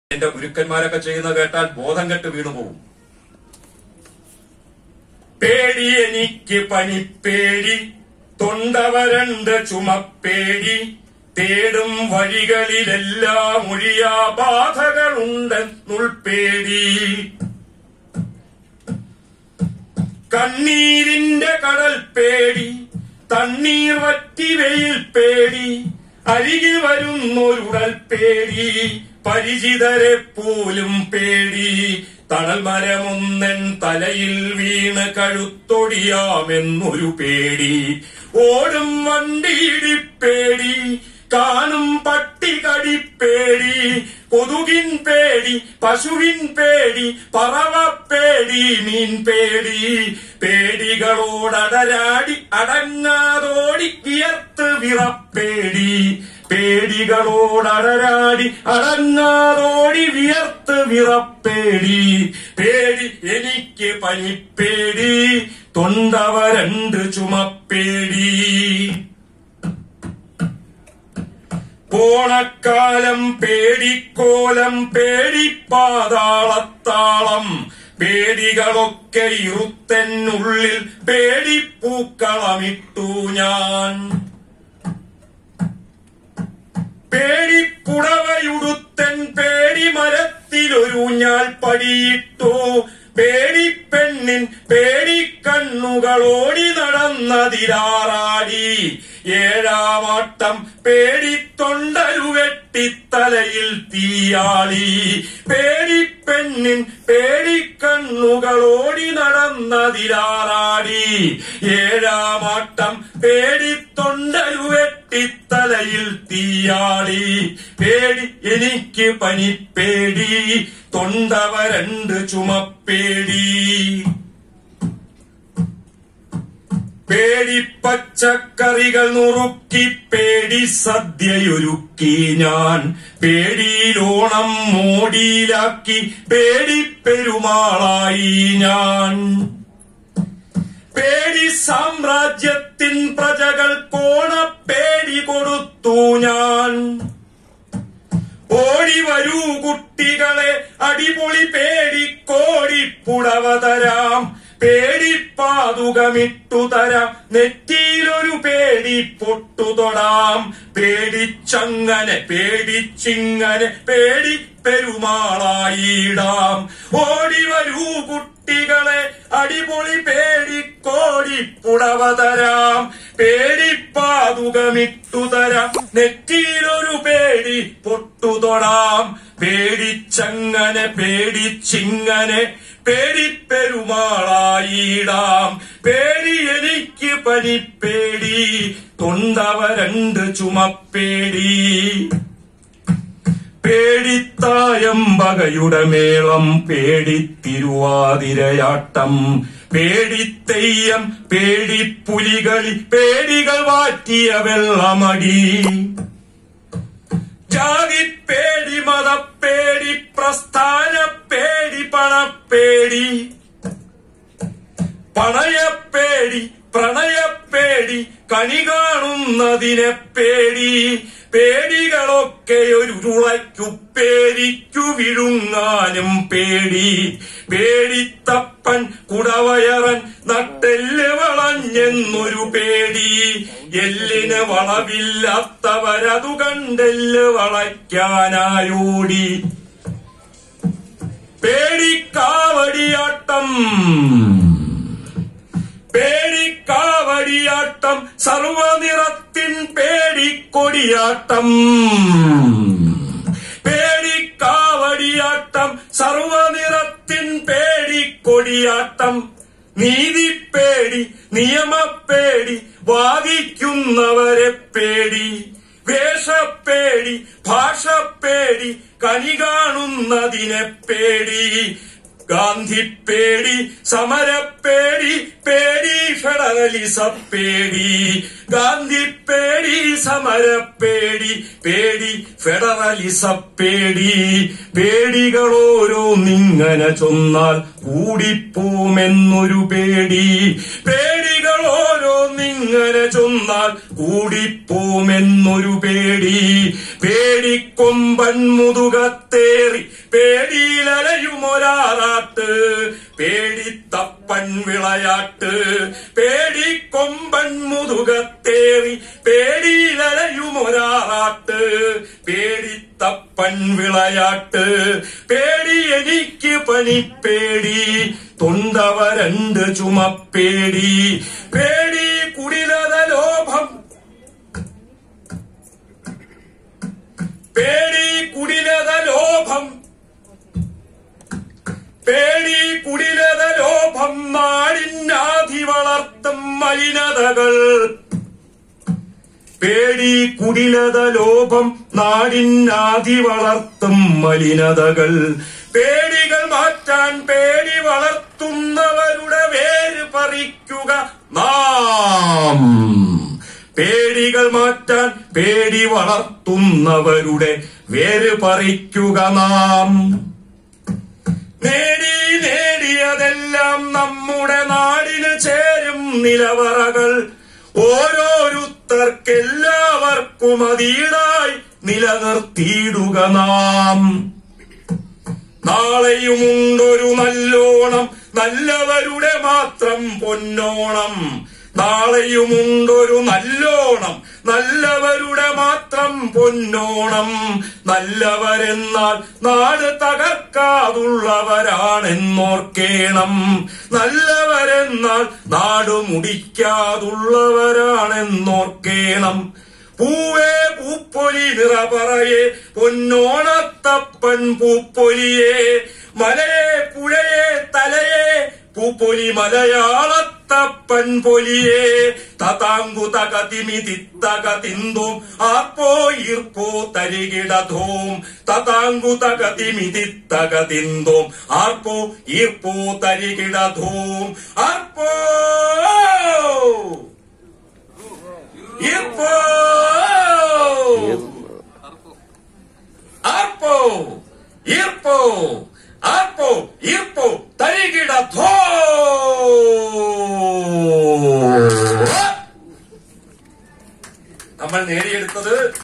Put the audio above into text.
എന്റെ ഗുരുക്കന്മാരൊക്കെ ചെയ്യുന്ന കേട്ടാൽ ബോധം കെട്ട് വീണു പോകും പേടി എനിക്ക് പനിപ്പേടി തൊണ്ടവരണ്ട് ചുമപ്പേടി തേടും വഴികളിലെല്ലാം ഒഴിയാ ബാധകളുണ്ടെന്നുൾപ്പേടി കണ്ണീരിന്റെ കടൽ പേടി തണ്ണീർ വറ്റി വെയിൽ പേടി അരികിൽ വരുന്നൊരുടൽ പേടി പരിചിതരെ പോലും പേടി തണൽ മരമൊന്നൻ തലയിൽ വീണ് കഴുത്തൊടിയാമെന്നൊരു പേടി ഓടും വണ്ടിയിടിപ്പേടി കാണും പട്ടികടിപ്പേടി കൊതുകിൻ പേടി പശുവിൻ പേടി പറവപ്പേടി മീൻ പേടി പേടികളോടടരാടി അടങ്ങാതോടി വിയർത്ത് വിറപ്പേടി പേടികളോടടരാടി അടങ്ങാതോടി വിയർത്ത് വിറപ്പേടി പേടി എനിക്ക് പനിപ്പേടി തൊണ്ടവരണ്ട് ചുമപ്പേടി പോണക്കാലം പേടിക്കോലം പേടിപ്പാതാളത്താളം പേടികളൊക്കെ ഇരുത്തെന്നുള്ളിൽ പേടിപ്പൂക്കളമിട്ടു ഞാൻ പേടിപ്പുടവയുടുത്തൻ പേടിമരത്തിലൊരു ഞാൻ പടിയിട്ടു പേടിപ്പെണ്ണിൻ പേടിക്കണ്ണുകളോടി നടന്നതിരാറാടി ഏഴാമാട്ടം പേടിത്തൊണ്ടരുവെട്ടിത്തലയിൽ തീയാളി പേടിപ്പെണ്ണിൻ പേടിക്കണ്ണുകളോടി നടന്നതിരാറാടി ഏഴാമാട്ടം പേടിത്തൊണ്ടരുവെട്ടിത്തലയിൽ തീയാളി പേടി എനിക്ക് പനിപ്പേടി തൊണ്ടവരണ്ട് ചുമപ്പേടി പേടിപ്പച്ചക്കറികൾ നുറുക്കി പേടി സദ്യയൊരുക്കി ഞാൻ പേടിയിലോണം മോടിയിലാക്കി പേടിപ്പെരുമാളായി ഞാൻ പേടി സാമ്രാജ്യത്തിൻ പ്രജകൾ കോണ പേടി കൊടുത്തു ഞാൻ ഓടി വരൂ കുട്ടികളെ അടിപൊളി പേടി കോടിപ്പുടവ തരാം പേടിപ്പാതുകമിട്ടു തരാം നെറ്റിയിലൊരു പേടി പൊട്ടുതൊടാം പേടിച്ചങ്ങനെ പേടിച്ചിങ്ങനെ പേടി പെരുമാളായിടാം ഓടി വരൂ കുട്ടികളെ അടിപൊളി പേടി കോടിപ്പുടവ തരാം പേടിപ്പാതുകമിട്ടു തരാം നെറ്റിയിലൊരു പേടി പൊട്ടുതൊടാം പേടിച്ചങ്ങനെ പേടിച്ചിങ്ങനെ പേടിപ്പെരുമാളായിടാം പേടി എനിക്ക് പനിപ്പേടി തൊണ്ടവരണ്ട് ചുമപ്പേടി പേടിത്തായമ്പകയുടെ മേളം പേടിത്തിരുവാതിരയാട്ടം പേടിത്തെയ്യം പേടിപ്പുലികളി പേടികൾ വാറ്റിയ വെള്ളമടി ജാതിപ്പേടി മതപ്പേടി പ്രസ്ഥാനപ്പേടി പണപ്പേടി പണയപ്പേടി പ്രണയപ്പേടി കണി കാണുന്നതിനെ പേടി പേടികളൊക്കെ ഒരു ഉരുളയ്ക്കുപ്പേരിക്കു വിഴുങ്ങാനും പേടി പേടിത്തപ്പൻ കുടവയറൻ നട്ടെല്ല് വളഞ്ഞെന്നൊരു പേടി എല്ലിന് വളവില്ലാത്തവരതു കണ്ടെല്ല് വളയ്ക്കാനായോടി പേടിക്കാവടിയാട്ടം പേടിക്കാവടിയാട്ടം സർവനിറത്തിൻ പേടിക്കൊടിയാട്ടം പേടിക്കാവടിയാട്ടം സർവനിറത്തിൻ പേടിക്കൊടിയാട്ടം നീതിപ്പേടി നിയമപ്പേടി വാദിക്കുന്നവരെ പേടി വേഷപ്പേടി ഭാഷപ്പേടി കനി കാണുന്നതിനെ പേടി ഗാന്ധിപ്പേടി സമരപ്പേടി പേടി ഫെഡറലിസപ്പേടി ഗാന്ധിപ്പേടി സമരപ്പേടി പേടി ഫെഡറലിസപ്പേടി പേടികളോരോന്നിങ്ങനെ ചൊന്നാൽ കൂടിപ്പോമെന്നൊരു പേടി പേടികളോരോന്നിങ്ങനെ ഓരോന്നിങ്ങനെ ചൊന്നാൽ കൂടിപ്പോമെന്നൊരു പേടി പേടിക്കൊമ്പൻ മുതുകത്തേറി പേടിയിലലയുമൊരാറാട്ട് പേടിത്തപ്പൻ വിളയാട്ട് പേടിക്കൊമ്പൻ മുതുകത്തേറി പേടിയിലലയുമൊരാറാട്ട് പേടിത്തപ്പൻ വിളയാട്ട് പേടി എനിക്ക് പനിപ്പേടി തൊണ്ടവരണ്ട് ചുമപ്പേടി പേടി കുടിലത ലോഭം പേടി കുടിലത ലോഭം പേടി കുടിലത ലോഭം നാടിനാധി വളർത്തും മലിനതകൾ പേടി കുടിലത ലോഭം നാടിനാധി വളർത്തും മലിനതകൾ പേടികൾ മാറ്റാൻ പേടി വളർത്തുന്നവരുടെ വേര് പറിക്കുക നാം പേടികൾ മാറ്റാൻ പേടി വളർത്തുന്നവരുടെ വേര് പറിക്കുക നാം നേടി നേടിയതെല്ലാം നമ്മുടെ നാടിന് ചേരും നിലവറകൾ ഓരോരുത്തർക്കെല്ലാവർക്കും അതീടായി നിലനിർത്തിയിടുക നാം നാളെയുമുണ്ടൊരു നല്ലോണം നല്ലവരുടെ മാത്രം പൊന്നോണം നാളെയുമുണ്ടൊരു നല്ലോണം നല്ലവരുടെ മാത്രം പൊന്നോണം നല്ലവരെന്നാൽ നാട് തകർക്കാതുള്ളവരാണെന്നോർക്കേണം നല്ലവരെന്നാൽ നാട് മുടിക്കാതുള്ളവരാണെന്നോർക്കേണം പൂവേ പൂപ്പൊലി നിറപറയെ പൊന്നോണത്തപ്പൻ പൂപ്പൊലിയെ മലയെ പുഴയെ തലയെ പൂപ്പൊലി മലയാളത്തപ്പൻ പൊലിയെ തതാങ്കു തകതിമിതി തകതിന്തും ആപ്പോ ഈർപ്പോ തരികിടധോം തതാങ്കു തകതിമിതി തകതിന്തും ആർപ്പോ ഈർപ്പോ തരികിടധോം ആർപ്പോ ഈർപ്പോ ആർപ്പോ ഈർപ്പോ ആർപ്പോ ഈർപ്പോ തരികിടധോ നമ്മൾ നേടിയെടുത്തത്